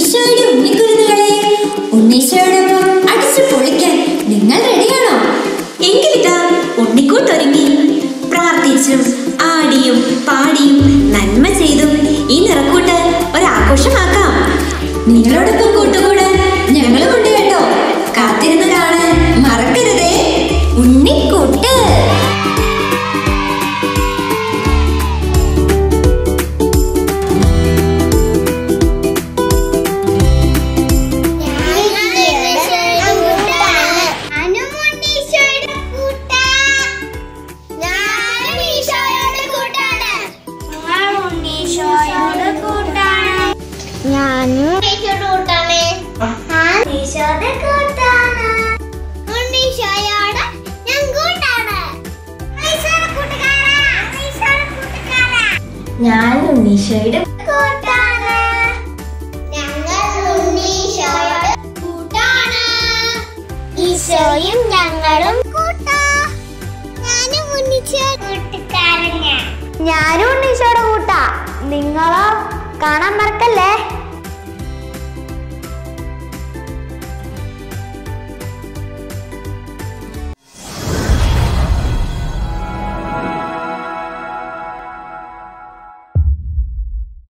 ഈശോയുടെ ഉണ്ണിക്കുരുന്നുകളെ ഉണ്ണീശോയോടൊപ്പം അടിച്ചു പൊളിക്കാൻ നിങ്ങൾ റെഡിയാണോ എങ്കിലിതാ ഉണ്ണിക്കൂട്ടൊരുങ്ങി പ്രാർത്ഥിച്ചും ആടിയും പാടിയും നന്മ ചെയ്തും ഈ നിറക്കൂട്ട് ഒരാഘോഷമാക്കാം നിങ്ങളോടൊപ്പം കൂട്ടുകൂടാൻ ഞങ്ങളും ഉണ്ട് കേട്ടോ കാത്തിരുന്ന് കാണാൻ മറക്കരുതേ ഉണ്ണിക്കൂട്ട് ഞാനും ഈശോയുടെ കൂട്ടാണ് ഈശോയുടെ കൂട്ടാണ് ഉണ്ണീശോയോട് ഞാൻ കൂട്ടാണ് ഈശോയുടെ കൂട്ടുകാരാ ഈശോയുടെ കൂട്ടുകാരാ ഞാൻ ഉണ്ണീശോയുടെ കൂട്ടാണ് ഞങ്ങൾ ഉണ്ണീശോയോട് കൂട്ടാണ് ഈശോയും ഞങ്ങളും കൂട്ടാ ഞാനും ഉണ്ണീശോയുടെ കൂട്ടുകാരനാ ഞാനും ഉണ്ണീശോയുടെ കൂട്ടാ നിങ്ങളോ കാണാൻ